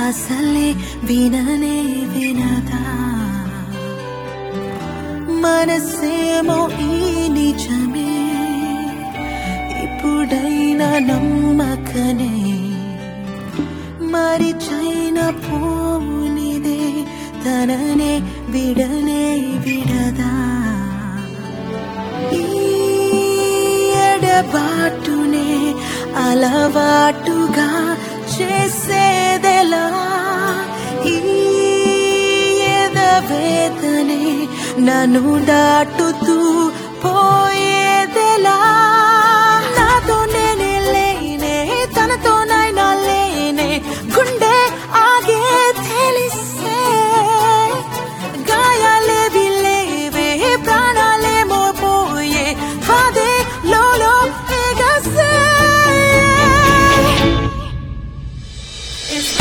అసలే విననే వినదా మనసేమో ఈ నిజమే ఇప్పుడైనా నమ్మకనే మరి చైన పోనిదే తననే విడనే విడదా ఈ ఎడబాటునే అలవాటుగా చేసేదెలా ఈ ఎదవేదనే నన్ను దాటుతూ పోయేదెలా నాతో నేనే లేనే తనతో నైనా లేనే గుండె ఆగే తెలిసే గాయాలేవి లేవే ప్రాణాలేమో పోయే బాధే లోలో ఎగసే It's